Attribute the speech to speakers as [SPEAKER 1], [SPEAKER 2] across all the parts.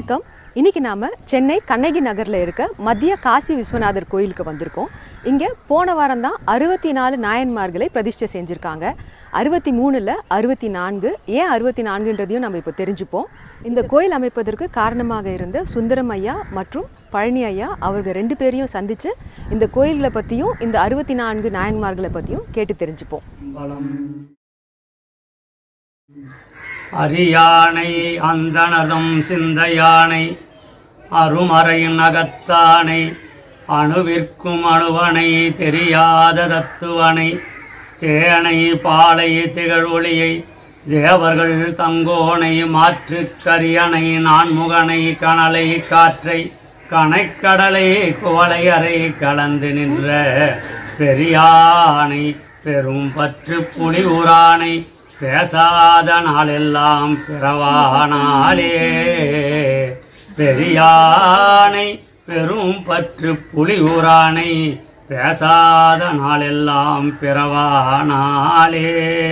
[SPEAKER 1] வணக்கம் இன்னைக்கு நாம சென்னை கண்ணகி நகர்ல இருக்க மத்திய காசி விஸ்வநாதர் கோயிலுக்கு வந்திருக்கோம் இங்க போன வாரம் தான் அறுபத்தி நாலு நாயன்மார்களை பிரதிஷ்டை செஞ்சிருக்காங்க அறுபத்தி மூணுல அறுபத்தி நான்கு ஏன் அறுபத்தி நான்குன்றதையும் நம்ம இப்போ தெரிஞ்சுப்போம் இந்த கோயில் அமைப்பதற்கு காரணமாக இருந்த சுந்தரம் ஐயா மற்றும் பழனி ஐயா அவர்கள் ரெண்டு பேரையும் சந்திச்சு இந்த கோயில்களை பத்தியும் இந்த அறுபத்தி நான்கு நாயன்மார்களை பத்தியும் கேட்டு தெரிஞ்சுப்போம்
[SPEAKER 2] பலம் அரியானை அந்தனதும் சிந்தையானை அருமறையின் அகத்தானை அணுவிற்கும் அணுவனை தெரியாத தத்துவனை தேனை பாலை திகழொளியை தேவர்கள் தங்கோனை மாற்றுக் கரியணை நான்முகனை கனலை காற்றை கனைக்கடலை குவளை அறை கலந்து நின்ற பெரியானை பெரும் பற்று புலி உரானை பேசாத நாளெல்லாம் பிறவானாலே பெரியானை பெரும் பற்று புலி உரானை பேசாத நாளெல்லாம் பிறவானாலே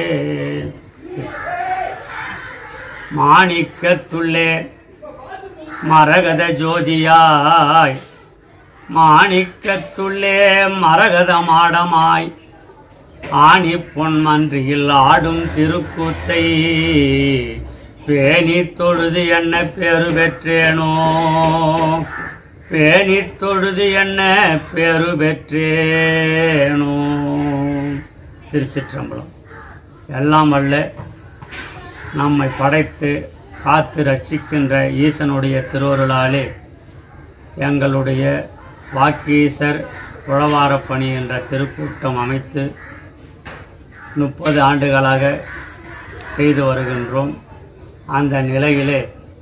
[SPEAKER 2] மாணிக்கத்துள்ளே மரகத ஜோதியாய் மாணிக்கத்துள்ளே மரகத மாடமாய் ஆணி பொன்மன்றியில் ஆடும் திருக்கூத்தை பேணி தொழுது என்ன பேரு பெற்றேனோ பேணி தொழுது என்ன பேரு பெற்றேனோ திருச்சிற்றம்பலம் எல்லாம் வல்ல நம்மை படைத்து காத்து ரட்சிக்கின்ற ஈசனுடைய திருவருளாலே எங்களுடைய வாக்கீசர் உழவாரப் பணி என்ற திருக்கூட்டம் அமைத்து முப்பது ஆண்டுகளாக செய்து வருகின்றோம் அந்த நிலையிலே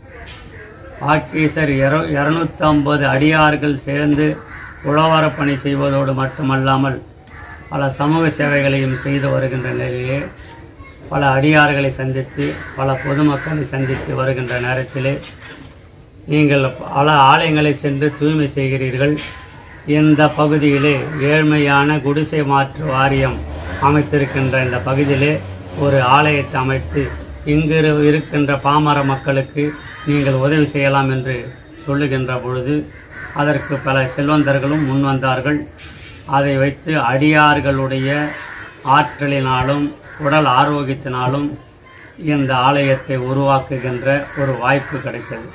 [SPEAKER 2] வாக்கீசர் இர இரநூத்தம்பது அடியார்கள் சேர்ந்து உழவாரப் பணி செய்வதோடு மட்டுமல்லாமல் பல சமூக சேவைகளையும் செய்து வருகின்ற நிலையிலே பல அடியார்களை சந்தித்து பல பொதுமக்களை சந்தித்து வருகின்ற நேரத்திலே நீங்கள் பல ஆலயங்களை சென்று தூய்மை செய்கிறீர்கள் இந்த பகுதியிலே ஏழ்மையான குடிசை மாற்று வாரியம் அமைத்திருக்கின்ற இந்த பகுதியிலே ஒரு ஆலயத்தை அமைத்து இங்கு இரு- இருக்கின்ற பாமர மக்களுக்கு நீங்கள் உதவி செய்யலாம் என்று சொல்லுகின்ற பொழுது அதற்கு பல செல்வந்தர்களும் முன்வந்தார்கள் அதை வைத்து அடியார்களுடைய ஆற்றலினாலும் உடல் ஆரோக்கியத்தினாலும் இந்த ஆலயத்தை உருவாக்குகின்ற ஒரு வாய்ப்பு கிடைத்தது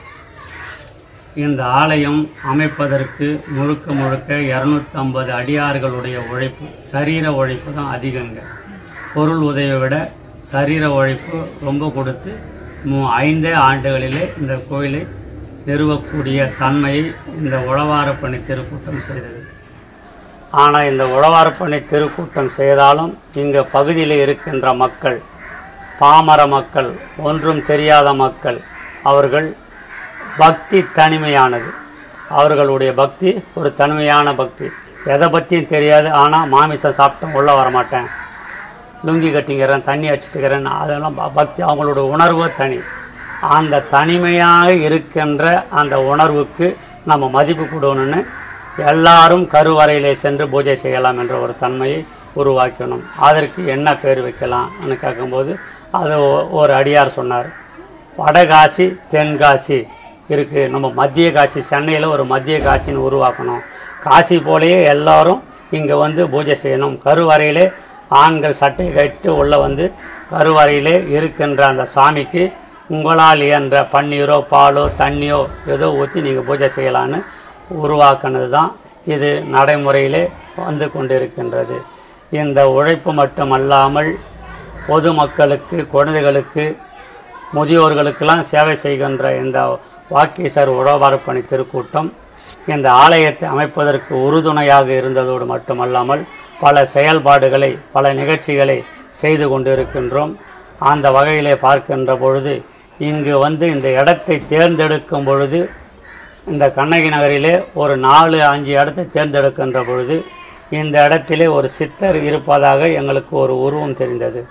[SPEAKER 2] இந்த ஆலயம் அமைப்பதற்கு முழுக்க முழுக்க இரநூத்தம்பது அடியார்களுடைய உழைப்பு சரீர உழைப்பு தான் அதிகங்க பொருள் உதவியை விட சரீர உழைப்பு ரொம்ப கொடுத்து மூ ஐந்தே ஆண்டுகளிலே இந்த கோயிலை நிறுவக்கூடிய தன்மையை இந்த உழவாரப்பணி திருக்கூட்டம் செய்தது ஆனால் இந்த உழவாரப்பணி திருக்கூட்டம் செய்தாலும் இங்கே பகுதியில் இருக்கின்ற மக்கள் பாமர மக்கள் ஒன்றும் தெரியாத மக்கள் அவர்கள் பக்தி தனிமையானது அவர்களுடைய பக்தி ஒரு தனிமையான பக்தி எதை பற்றியும் தெரியாது ஆனால் மாமிசம் சாப்பிட்டேன் உள்ளே வரமாட்டேன் லுங்கி கட்டிக்கிறேன் தண்ணி அடிச்சிட்டுக்கிறேன் அதெல்லாம் ப- பக்தி அவங்களோட உணர்வு தனி அந்த தனிமையாக இருக்கின்ற அந்த உணர்வுக்கு நம்ம மதிப்பு கொடுக்கணும்னு எல்லாரும் கருவறையிலே சென்று பூஜை செய்யலாம் என்ற ஒரு தன்மையை உருவாக்கணும் அதற்கு என்ன பேர் வைக்கலாம்னு கேட்கும்போது அது ஒ- ஒரு அடியார் சொன்னார் வடகாசி தென்காசி இருக்குது நம்ம மத்திய காசி சென்னையில் ஒரு மத்திய காசின்னு உருவாக்கணும் காசி போலயே எல்லாரும் இங்கே வந்து பூஜை செய்யணும் கருவறையிலே ஆண்கள் சட்டை கட்டு உள்ளே வந்து கருவறையிலே இருக்கின்ற அந்த சாமிக்கு உங்களால் இயன்ற பன்னீரோ பாலோ தண்ணியோ ஏதோ ஊற்றி நீங்கள் பூஜை செய்யலான்னு உருவாக்குனது தான் இது நடைமுறையிலே வந்து கொண்டிருக்கின்றது இந்த உழைப்பு மட்டுமல்லாமல் பொதுமக்களுக்கு குழந்தைகளுக்கு முதியோர்களுக்கெல்லாம் சேவை செய்கின்ற இந்த வாக்கீசர் உழவாரப்பணி திருக்கூட்டம் இந்த ஆலயத்தை அமைப்பதற்கு உறுதுணையாக இருந்ததோடு மட்டுமல்லாமல் பல செயல்பாடுகளை பல நிகழ்ச்சிகளை செய்து கொண்டிருக்கின்றோம் அந்த வகையிலே பார்க்கின்ற பொழுது இங்கு வந்து இந்த இடத்தை தேர்ந்தெடுக்கும் பொழுது இந்த கண்ணகி நகரிலே ஒரு நாலு அஞ்சு இடத்தை தேர்ந்தெடுக்கின்ற பொழுது இந்த இடத்திலே ஒரு சித்தர் இருப்பதாக எங்களுக்கு ஒரு உருவம் தெரிந்தது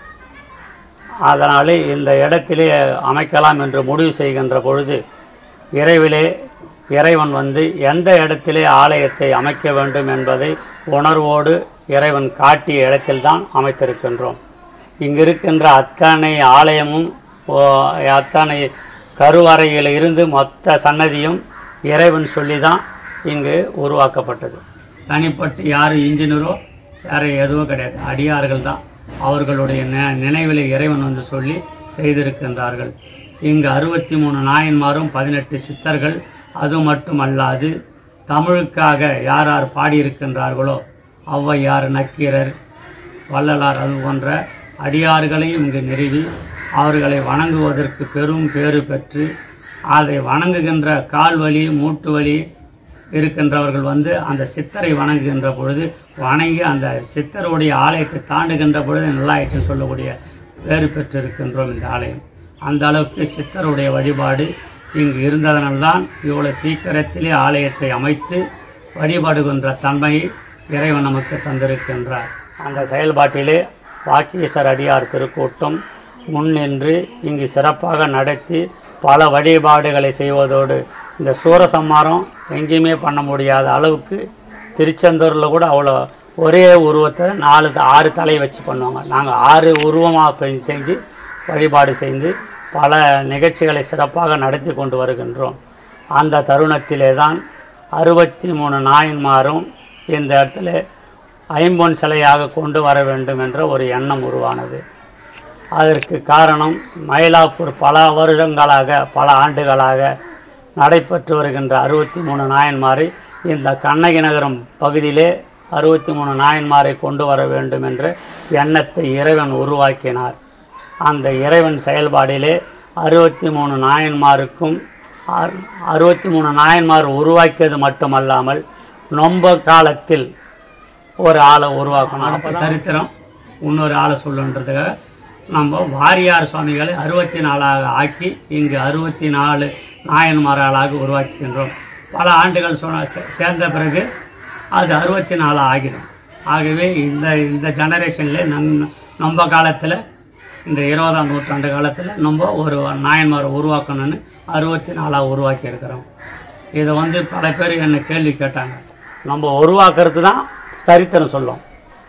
[SPEAKER 2] அதனாலே இந்த இடத்திலே அமைக்கலாம் என்று முடிவு செய்கின்ற பொழுது இறைவிலே இறைவன் வந்து எந்த இடத்திலே ஆலயத்தை அமைக்க வேண்டும் என்பதை உணர்வோடு இறைவன் காட்டிய இடத்தில்தான் அமைத்திருக்கின்றோம் இங்கு இருக்கின்ற அத்தனை ஆலயமும் ஓ- அத்தனை கருவறையில் இருந்து மொத்த சன்னதியும் இறைவன் சொல்லி தான் இங்கு உருவாக்கப்பட்டது தனிப்பட்டு யார் இன்ஜினியரோ யாரும் எதுவும் கிடையாது அடியார்கள் தான் அவர்களுடைய நி- நினைவிலே இறைவன் வந்து சொல்லி செய்திருக்கின்றார்கள் இங்கு அறுபத்தி மூணு நாயன்மாரும் பதினெட்டு சித்தர்கள் அது மட்டுமல்லாது தமிழுக்காக யார் யார் பாடியிருக்கின்றார்களோ ஔவையார் நக்கீரர் வள்ளலார் அது போன்ற அடியார்களையும் இங்கு நிறுவி அவர்களை வணங்குவதற்கு பெரும் பேறு பெற்று அதை வணங்குகின்ற கால் வலி மூட்டு வலி இருக்கின்றவர்கள் வந்து அந்த சித்தரை வணங்குகின்ற பொழுது வணங்கி அந்த சித்தருடைய ஆலயத்தை தாண்டுகின்ற பொழுது நல்லாயிற்றுன்னு சொல்லக்கூடிய பேறு பெற்றிருக்கின்றோம் இந்த ஆலயம் அந்த அளவுக்கு சித்தருடைய வழிபாடு இங்கு இருந்ததனால்தான் இவ்வளவு சீக்கிரத்திலே ஆலயத்தை அமைத்து வழிபாடுகின்ற தன்மையை இறைவன் நமக்கு தந்திருக்கின்றார் அந்த செயல்பாட்டிலே வாக்கீசர் அடியார் திருக்கூட்டம் முன்னின்று இங்கு சிறப்பாக நடத்தி பல வழிபாடுகளை செய்வதோடு இந்த சூரசம்மாரம் எங்கேயுமே பண்ண முடியாத அளவுக்கு திருச்செந்தூரில் கூட அவ்வளோ ஒரே உருவத்தை நாலு த- ஆறு தலையை வச்சு பண்ணுவாங்க நாங்கள் ஆறு உருவமாக செஞ்சு வழிபாடு செய்து பல நிகழ்ச்சிகளை சிறப்பாக நடத்தி கொண்டு வருகின்றோம் அந்த தருணத்திலே தான் அறுபத்தி மூணு நாயன்மாரும் இந்த இடத்துல ஐம்பொன் சிலையாக கொண்டு வர வேண்டும் என்ற ஒரு எண்ணம் உருவானது அதற்கு காரணம் மயிலாப்பூர் பல வருடங்களாக பல ஆண்டுகளாக நடைபெற்று வருகின்ற அறுபத்தி மூணு நாயன்மாரை இந்த கண்ணகி நகரம் பகுதியிலே அறுபத்தி மூணு நாயன்மாரை கொண்டு வர வேண்டும் என்ற எண்ணத்தை இறைவன் உருவாக்கினார் அந்த இறைவன் செயல்பாடிலே அறுபத்தி மூணு நாயன்மாருக்கும் அறு- அறுபத்தி மூணு நாயன்மார் உருவாக்கியது மட்டுமல்லாமல் நொம்ப காலத்தில் ஒரு ஆளை உருவாக்கணும் அப்போ சரித்திரம் இன்னொரு ஆளை சொல்லுன்றதுக்காக நம்ம வாரியார் சுவாமிகளை அறுபத்தி நாலாக ஆக்கி இங்கு அறுபத்தி நாலு நாயன்மார்களாக உருவாக்கின்றோம் பல ஆண்டுகள் சொன்ன சே- சேர்ந்த பிறகு அது அறுபத்தி நாலு ஆகிடும் ஆகவே இந்த இந்த ஜெனரேஷனில் நம் நம்ம காலத்தில் இந்த இருபதாம் நூற்றாண்டு காலத்தில் நம்ம ஒரு நாயன்மாரை உருவாக்கணும்னு அறுபத்தி நாலாக உருவாக்கி இருக்கிறோம் இதை வந்து பல பேர் என்னை கேள்வி கேட்டாங்க நம்ம உருவாக்குறது தான் சரித்திரம் சொல்லும்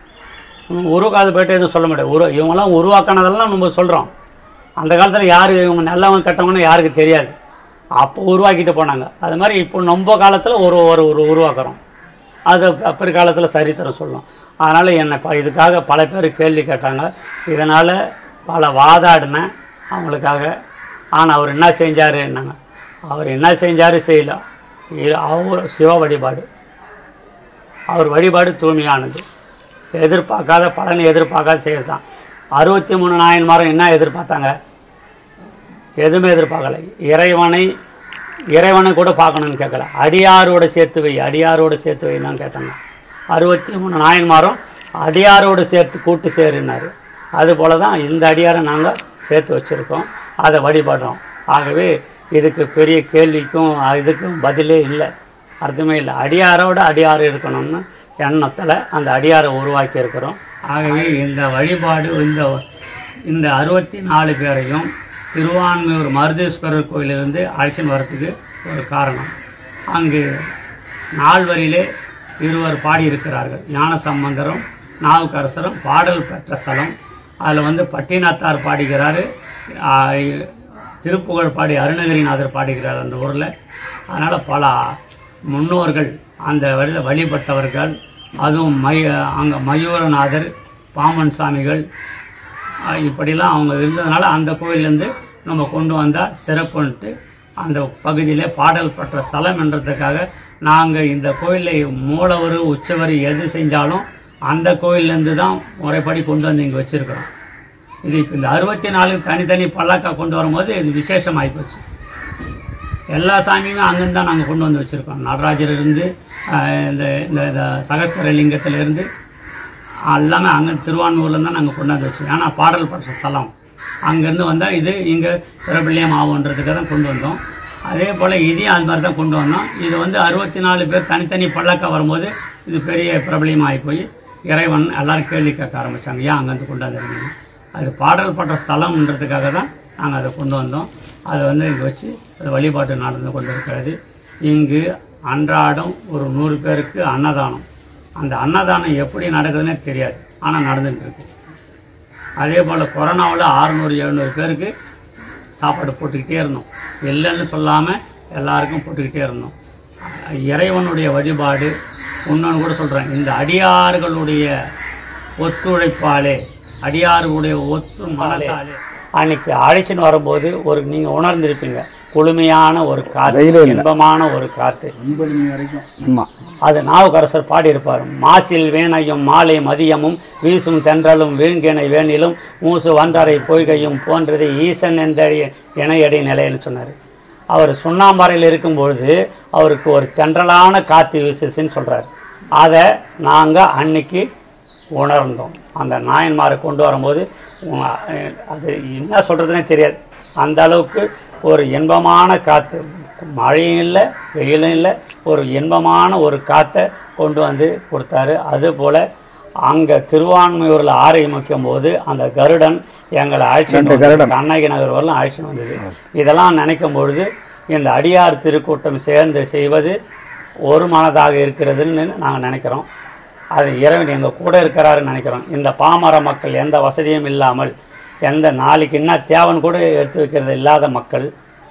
[SPEAKER 2] உருவாக்காத போயிட்டு எதுவும் சொல்ல முடியாது உரு இவங்கெல்லாம் உருவாக்கினதெல்லாம் நம்ம சொல்கிறோம் அந்த காலத்தில் யார் இவங்க நல்லவங்க கெட்டவங்கன்னு யாருக்கு தெரியாது அப்போ உருவாக்கிட்டு போனாங்க அது மாதிரி இப்போ நம்ம காலத்தில் ஒரு ஒரு ஒரு உருவாக்குறோம் அது ப- பிற்காலத்தில் சரித்திரம் சொல்லும் அதனால் என்னை ப இதுக்காக பல பேர் கேள்வி கேட்டாங்க இதனால் பல வாதாடினேன் அவங்களுக்காக ஆனால் அவர் என்ன செஞ்சார் என்னங்க அவர் என்ன செஞ்சார் செய்யல இது அவர் சிவ வழிபாடு அவர் வழிபாடு தூய்மையானது எதிர்பார்க்காத பலனை எதிர்பார்க்காத செய்யறது தான் அறுபத்தி மூணு நாயன்மாரும் என்ன எதிர்பார்த்தாங்க எதுவுமே எதிர்பார்க்கல இறைவனை இறைவனை கூட பார்க்கணும்னு கேட்கல அடியாரோட சேர்த்து வை அடியாரோட சேர்த்து வை தான் கேட்டாங்க அறுபத்தி மூணு நாயன்மாரும் அடியாரோடு சேர்த்து கூட்டு சேருனாரு அதுபோல தான் இந்த அடியாரை நாங்கள் சேர்த்து வச்சுருக்கோம் அதை வழிபடுறோம் ஆகவே இதுக்கு பெரிய கேள்விக்கும் இதுக்கும் பதிலே இல்லை அர்த்தமே இல்லை அடியாரோட அடியார் இருக்கணும்னு எண்ணத்தில் அந்த அடியாரை உருவாக்கி இருக்கிறோம் ஆகவே இந்த வழிபாடு இந்த இந்த அறுபத்தி நாலு பேரையும் திருவான்மையூர் மருதேஸ்வரர் கோயிலிருந்து அழைச்சின்னு வரத்துக்கு ஒரு காரணம் அங்கு நால்வரிலே இருவர் பாடியிருக்கிறார்கள் ஞானசம்பந்தரும் நாவுக்கரசரும் பாடல் பெற்ற ஸ்தலம் அதில் வந்து பட்டினத்தார் பாடுகிறாரு ஆ, திருப்புகழ் பாடி அருணகிரிநாதர் பாடுகிறார் அந்த ஊரில் அதனால் பல முன்னோர்கள் அந்த வழியில் வழிபட்டவர்கள் அதுவும் மை அங்கே மயூரநாதர் பாமன் சாமிகள் ஆஹ் இப்படிலாம் அவங்க இருந்ததுனால அந்த கோயிலேருந்து நம்ம கொண்டு வந்தால் சிறப்புன்ட்டு அந்த பகுதியிலே பாடல் பெற்ற ஸ்தலம் என்றதுக்காக நாங்கள் இந்த கோயிலில் மூலவர் உச்சவர் எது செஞ்சாலும் அந்த கோயிலேருந்து தான் முறைப்படி கொண்டு வந்து இங்கே வச்சுருக்கிறோம் இது இப்போ இந்த அறுபத்தி நாலு தனித்தனி பல்லாக்கா கொண்டு வரும்போது இது விசேஷமாகி போச்சு எல்லா சாமியுமே அங்கேருந்து தான் நாங்கள் கொண்டு வந்து வச்சுருக்கோம் நடராஜர் இருந்து ஆஹ் இந்த இந்த இந்த சகஸ்வர லிங்கத்திலிருந்து எல்லாமே அங்கே திருவான்மூர்லேருந்து தான் நாங்கள் கொண்டாந்து வச்சோம் ஏன்னா பாடல் பற்ற ஸ்தலம் அங்கேருந்து வந்தால் இது இங்கே பிரபல்யம் ஆகுன்றதுக்காக தான் கொண்டு வந்தோம் அதே போல் இதையும் அது மாதிரி தான் கொண்டு வந்தோம் இது வந்து அறுபத்தி நாலு பேர் தனித்தனி பல்லக்கா வரும்போது இது பெரிய பிரபலியம் ஆகி போய் இறைவன் எல்லாரும் கேள்வி கேட்க ஆரம்பித்தாங்க ஏன் அங்கேருந்து கொண்டாந்துருக்கீங்க அது பாடல் பற்ற ஸ்தலம்ன்றதுக்காக தான் நாங்கள் அதை கொண்டு வந்தோம் அதை வந்து இங்கே வச்சு அது வழிபாட்டு நடந்து கொண்டு இருக்கிறது இங்கு அன்றாடம் ஒரு நூறு பேருக்கு அன்னதானம் அந்த அன்னதானம் எப்படி நடக்குதுன்னே தெரியாது ஆனால் நடந்துட்டு இருக்கு அதே போல் கொரோனாவில் அறுநூறு எழுநூறு பேருக்கு சாப்பாடு போட்டுக்கிட்டே இருந்தோம் இல்லைன்னு சொல்லாமல் எல்லாருக்கும் போட்டுக்கிட்டே இருந்தோம் இறைவனுடைய வழிபாடு இன்னொன்று கூட சொல்கிறேன் இந்த அடியார்களுடைய ஒத்துழைப்பாலே அடியார்களுடைய ஒத்து மனசாலே அன்னைக்கு அழைச்சின்னு வரும்போது ஒரு நீங்கள் உணர்ந்திருப்பீங்க குளுமையான ஒரு காற்று இன்பமான ஒரு காற்று
[SPEAKER 3] ஒன்பது மணி வரைக்கும் ஆமாம்
[SPEAKER 2] அது நாவுக்கரசர் பாடியிருப்பார் மாசில் வேணையும் மாலை மதியமும் வீசும் தென்றலும் வீண்கிணை வேணிலும் மூசு வண்டரை பொய்கையும் போன்றது ஈசன் எந்த இணையடி நிலைன்னு சொன்னார் அவர் சுண்ணாம்பரையில் இருக்கும்பொழுது அவருக்கு ஒரு தென்றலான காற்று வீசுச்சுன்னு சொல்கிறார் அதை நாங்கள் அன்னைக்கு உணர்ந்தோம் அந்த நாயன்மாரை கொண்டு வரும்போது உ- அது என்ன சொல்கிறதுனே தெரியாது அந்த அளவுக்கு ஒரு இன்பமான காற்று மழையும் இல்லை வெயிலும் இல்லை ஒரு இன்பமான ஒரு காற்றை கொண்டு வந்து கொடுத்தாரு அதுபோல் அங்கே திருவான்மையூரில் ஆரோக்கியம் போது அந்த கருடன் எங்களை அழைச்சிட்டு வந்து கண்ணகி நகர் வரலாம் அழைச்சிட்டு வந்தது இதெல்லாம் நினைக்கும் பொழுது இந்த அடியார் திருக்கூட்டம் சேர்ந்து செய்வது ஒரு மனதாக இருக்கிறதுன்னு நாங்கள் நினைக்கிறோம் அது இறைவன் எங்கள் கூட இருக்கிறாருன்னு நினைக்கிறோம் இந்த பாமர மக்கள் எந்த வசதியும் இல்லாமல் எந்த நாளைக்கு என்ன தேவைன்னு கூட எடுத்து வைக்கிறது இல்லாத மக்கள்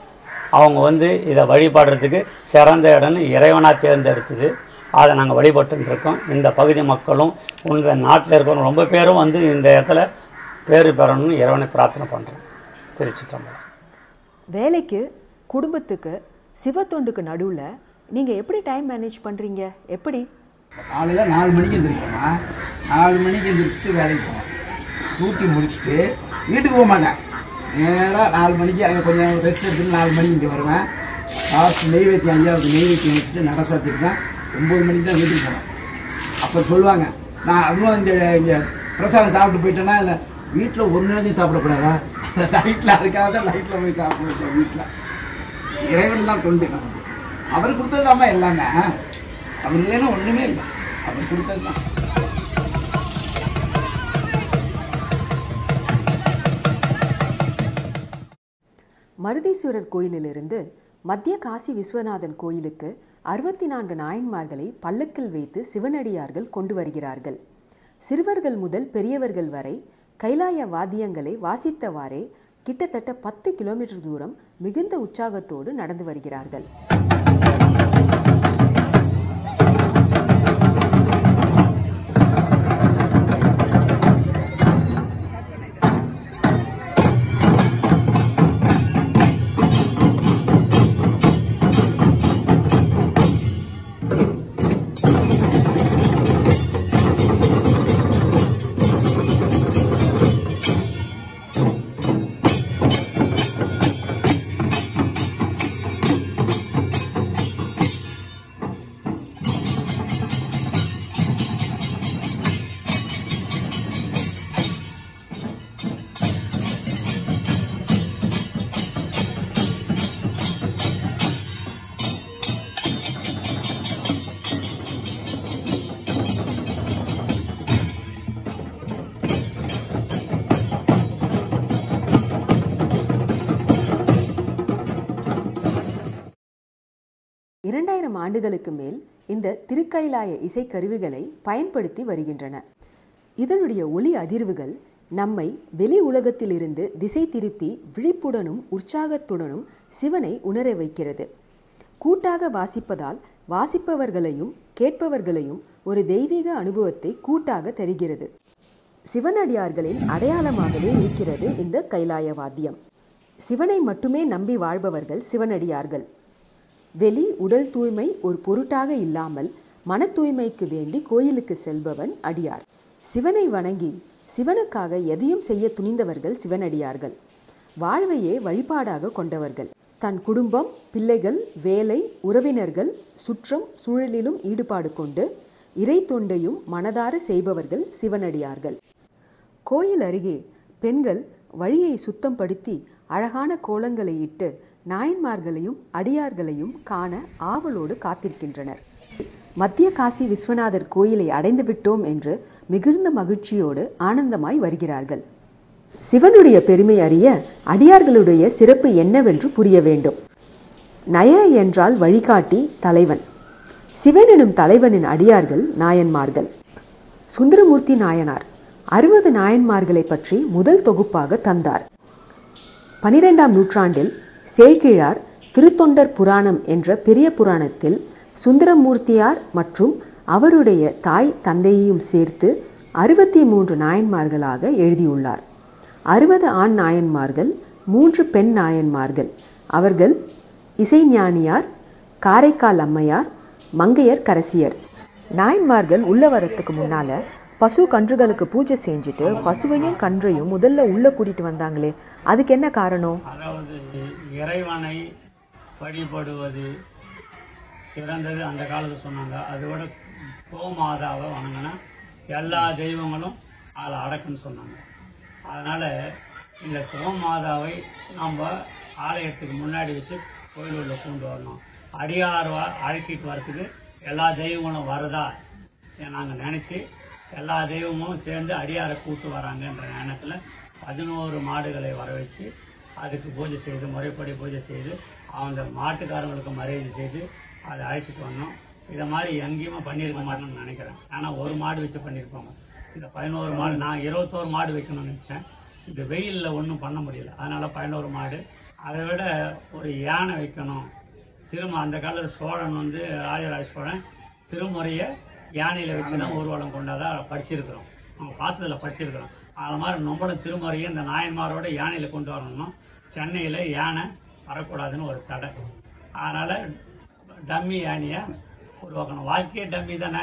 [SPEAKER 2] அவங்க வந்து இதை வழிபடுறதுக்கு சிறந்த இடம்னு இறைவனாக தேர்ந்தெடுத்தது அதை நாங்கள் வழிபட்டுன்னு இருக்கோம் இந்த பகுதி மக்களும் இந்த நாட்டில் இருக்கிறவங்க ரொம்ப பேரும் வந்து இந்த இடத்துல பேர் பெறணும்னு இறைவனை பிரார்த்தனை பண்ணுறோம் திருச்சிட்டம்பலம்
[SPEAKER 1] வேலைக்கு குடும்பத்துக்கு சிவத்தொண்டுக்கு நடுவில் நீங்கள் எப்படி டைம் மேனேஜ் பண்ணுறீங்க எப்படி
[SPEAKER 3] காலையில் நாலு மணிக்கு எழுந்திரிப்போம்மா நாலு மணிக்கு எழுந்திரிச்சிட்டு வேலைக்கு போவோம் டூட்டி முடிச்சுட்டு வீட்டுக்கு போக மாட்டேன் நேராக நாலு மணிக்கு அங்கே கொஞ்சம் ரெஸ்ட் எடுத்துட்டு நாலு மணிக்கு இங்கே வருவேன் லாஸ்ட் நெய்வேத்தியம் அஞ்சாவது நெய்வேத்தியம் வச்சுட்டு நடசாத்திட்டு தான் ஒம்பது மணிக்கு தான் வீட்டுக்கு போவேன் அப்போ சொல்லுவாங்க நான் அதுவும் இந்த இங்கே பிரசாதம் சாப்பிட்டு போயிட்டேன்னா இல்லை வீட்டில் ஒரு நேரத்தையும் சாப்பிடக்கூடாதா நைட்டில் அதுக்காக தான் நைட்டில் போய் சாப்பிடுவோம் வீட்டில் இறைவன் தான் தொண்டு நமக்கு அவர் கொடுத்தது எல்லாமே அவர் இல்லைன்னா ஒன்றுமே இல்லை அவர் கொடுத்தது தான்
[SPEAKER 1] மருதீஸ்வரர் கோயிலிலிருந்து மத்திய காசி விஸ்வநாதன் கோயிலுக்கு அறுபத்தி நான்கு நாயன்மார்களை பல்லக்கில் வைத்து சிவனடியார்கள் கொண்டு வருகிறார்கள் சிறுவர்கள் முதல் பெரியவர்கள் வரை கைலாய வாத்தியங்களை வாசித்தவாறே கிட்டத்தட்ட பத்து கிலோமீட்டர் தூரம் மிகுந்த உற்சாகத்தோடு நடந்து வருகிறார்கள் இரண்டாயிரம் ஆண்டுகளுக்கு மேல் இந்த திருக்கைலாய இசைக்கருவிகளை பயன்படுத்தி வருகின்றன இதனுடைய ஒலி அதிர்வுகள் நம்மை வெளி உலகத்திலிருந்து திசை திருப்பி விழிப்புடனும் உற்சாகத்துடனும் சிவனை உணர வைக்கிறது கூட்டாக வாசிப்பதால் வாசிப்பவர்களையும் கேட்பவர்களையும் ஒரு தெய்வீக அனுபவத்தை கூட்டாக தருகிறது சிவனடியார்களின் அடையாளமாகவே இருக்கிறது இந்த கைலாய வாத்தியம் சிவனை மட்டுமே நம்பி வாழ்பவர்கள் சிவனடியார்கள் வெளி உடல் தூய்மை ஒரு பொருட்டாக இல்லாமல் மன தூய்மைக்கு வேண்டி கோயிலுக்கு செல்பவன் அடியார் சிவனை வணங்கி சிவனுக்காக எதையும் செய்ய துணிந்தவர்கள் சிவனடியார்கள் வாழ்வையே வழிபாடாக கொண்டவர்கள் தன் குடும்பம் பிள்ளைகள் வேலை உறவினர்கள் சுற்றம் சூழலிலும் ஈடுபாடு கொண்டு இறை தொண்டையும் மனதார செய்பவர்கள் சிவனடியார்கள் கோயில் அருகே பெண்கள் வழியை சுத்தப்படுத்தி அழகான கோலங்களை இட்டு நாயன்மார்களையும் அடியார்களையும் காண ஆவலோடு காத்திருக்கின்றனர் மத்திய காசி விஸ்வநாதர் கோயிலை அடைந்து விட்டோம் என்று மிகுந்த மகிழ்ச்சியோடு ஆனந்தமாய் வருகிறார்கள் சிவனுடைய பெருமை அறிய அடியார்களுடைய சிறப்பு என்னவென்று புரிய வேண்டும் நய என்றால் வழிகாட்டி தலைவன் சிவன் எனும் தலைவனின் அடியார்கள் நாயன்மார்கள் சுந்தரமூர்த்தி நாயனார் அறுபது நாயன்மார்களை பற்றி முதல் தொகுப்பாக தந்தார் பனிரெண்டாம் நூற்றாண்டில் சேக்கிழார் திருத்தொண்டர் புராணம் என்ற பெரிய புராணத்தில் சுந்தரமூர்த்தியார் மற்றும் அவருடைய தாய் தந்தையையும் சேர்த்து அறுபத்தி மூன்று நாயன்மார்களாக எழுதியுள்ளார் அறுபது ஆண் நாயன்மார்கள் மூன்று பெண் நாயன்மார்கள் அவர்கள் இசைஞானியார் காரைக்கால் அம்மையார் மங்கையர் கரசியர் நாயன்மார்கள் உள்ள வரத்துக்கு முன்னால பசு கன்றுகளுக்கு பூஜை செஞ்சுட்டு பசுவையும் கன்றையும் முதல்ல உள்ள கூட்டிட்டு வந்தாங்களே அதுக்கு என்ன காரணம்
[SPEAKER 2] அதாவது இறைவனை வழிபடுவது சிறந்தது அந்த காலத்தில் சொன்னாங்க அதோட கோமாதாவை வணங்கினா எல்லா தெய்வங்களும் அதில் அடக்குன்னு சொன்னாங்க அதனால இந்த கோமாதாவை நம்ம ஆலயத்துக்கு முன்னாடி வச்சு கோயில் உள்ள கொண்டு வரணும் அடியார் வ- அழைச்சிட்டு வரத்துக்கு எல்லா தெய்வங்களும் வருதா நாங்கள் நினச்சி எல்லா தெய்வமும் சேர்ந்து அடியாரை கூட்டு வராங்கன்ற எண்ணத்தில் பதினோரு மாடுகளை வர வச்சு அதுக்கு பூஜை செய்து முறைப்படி பூஜை செய்து அந்த மாட்டுக்காரங்களுக்கு மரியாதை செய்து அதை அழைச்சிட்டு வந்தோம் இதை மாதிரி எங்கேயுமே பண்ணியிருக்க மாட்டோம்னு நினைக்கிறேன் ஆனால் ஒரு மாடு வச்சு பண்ணியிருப்பாங்க இந்த பதினோரு மாடு நான் இருபத்தோரு மாடு வைக்கணும்னு நினச்சேன் இந்த வெயிலில் ஒன்றும் பண்ண முடியல அதனால் பதினோரு மாடு அதை விட ஒரு யானை வைக்கணும் திரும்ப அந்த காலத்து சோழன் வந்து ராஜராஜ சோழன் திருமுறையை யானையில் வச்சு தான் ஊர்வலம் கொண்டாதா படிச்சிருக்கிறோம் நம்ம பார்த்ததுல படிச்சிருக்கிறோம் அது மாதிரி நம்மளும் திருமுறையை இந்த நாயன்மாரோட யானையில் கொண்டு வரணும்னா சென்னையில் யானை வரக்கூடாதுன்னு ஒரு தடை அதனால் டம்மி யானையை உருவாக்கணும் வாழ்க்கையே டம்மி தானே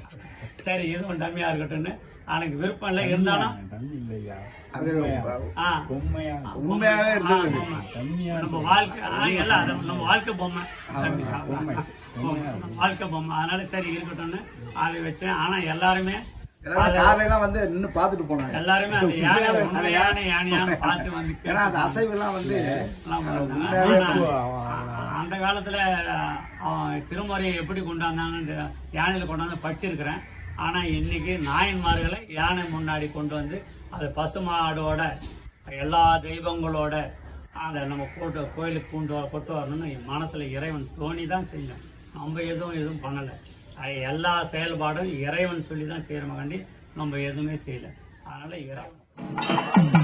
[SPEAKER 2] சரி இதுவும் டம்மியாக இருக்கட்டும்னு எனக்கு விருப்பம் இல்லை இருந்தாலும்
[SPEAKER 4] இல்லையா
[SPEAKER 3] அது
[SPEAKER 2] ஆ
[SPEAKER 4] உண்மையா
[SPEAKER 3] உண்மையாவே இருந்தது
[SPEAKER 2] ஆ, பொம்மை.
[SPEAKER 4] கம்மியா
[SPEAKER 2] நம்ம வாழ்க்கை ஆ, எல்லாம் அது நம்ம வாழ்க்கை பொம்மை
[SPEAKER 4] உண்மை.
[SPEAKER 2] பொம்மை. நம்ம வாழ்க்கை பொம்மை அதனால சரி இருக்கட்டும்னு அதை வச்சேன் ஆனா எல்லாருமே
[SPEAKER 3] எல்லாரும் காலையெல்லாம் வந்து நின்னு பார்த்துட்டு போனாங்க
[SPEAKER 2] எல்லாருமே அந்த யானை உண்மை யானை யானையான பார்த்து வந்து
[SPEAKER 3] ஏன்னா அந்த அசைவெல்லாம் வந்து
[SPEAKER 2] எல்லாம் பண்ணாங்க. ஆனா, அந்த காலத்துல அவன் திருமுறையை எப்படி கொண்டாந்தாங்கன்னு யானையில கொண்டாந்து படிச்சிருக்கிறேன் ஆனா இன்னைக்கு நாயன்மார்களை யானை முன்னாடி கொண்டு வந்து அது பசுமாடோட எல்லா தெய்வங்களோட அதை நம்ம கூட்டு கோயிலுக்கு கொண்டு வர கொண்டு வரணும்னு என் மனசுல இறைவன் தோணி தான் செஞ்சோம் நம்ம எதுவும் எதுவும் பண்ணல அது எல்லா செயல்பாடும் இறைவன் சொல்லி தான் செய்யறமகாண்டி நம்ம எதுவுமே செய்யல அதனால இறைவன்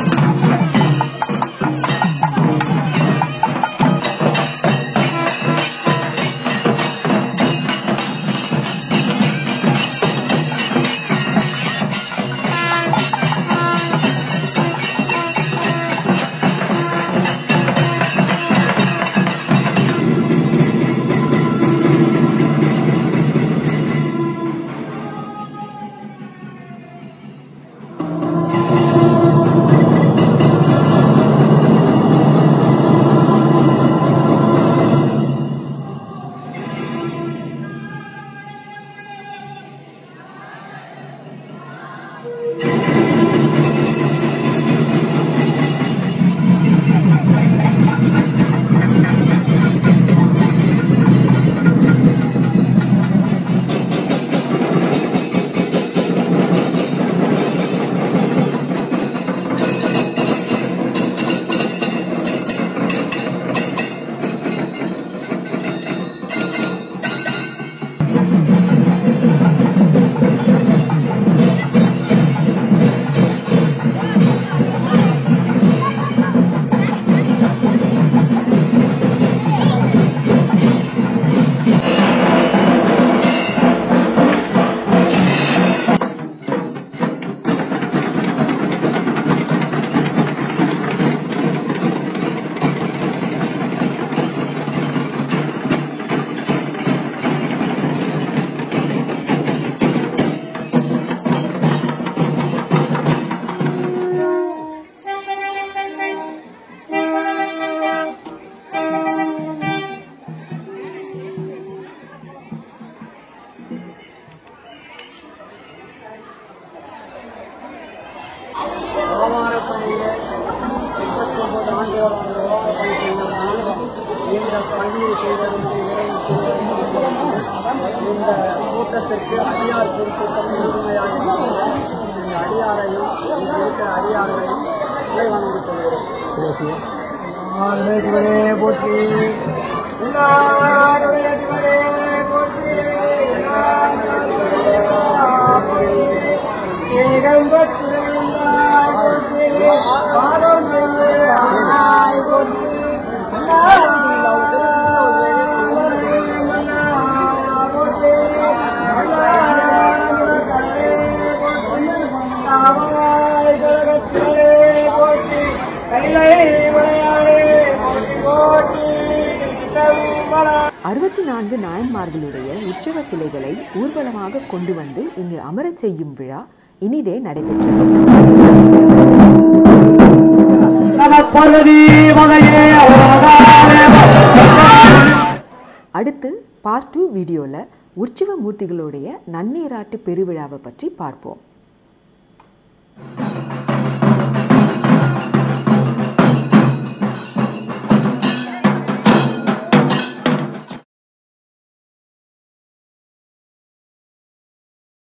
[SPEAKER 5] இந்த பணியை செய்வதற்கு இந்த கூட்டத்திற்கு அடியார் பொறுப்புகள் முழுமையாக இந்த அடியாரையும் இங்கு இருக்கிற அடியாரையும் இறை வணங்கிக் கொள்கிறோம் ஆன்மீகவரே போற்றி எல்லாருடைய சிவனே போற்றி எல்லாருடைய ஏகம்பத்துறை போற்றி பாதம்
[SPEAKER 1] அறுபத்தி நான்கு நாயன்மார்களுடைய உற்சவ சிலைகளை ஊர்வலமாக கொண்டு வந்து இங்கு அமரச் செய்யும் விழா இனிதே நடைபெற்றது அடுத்து பார்ட் டூ வீடியோவில் உற்சவ மூர்த்திகளுடைய நன்னீராட்டு பெருவிழாவை பற்றி பார்ப்போம்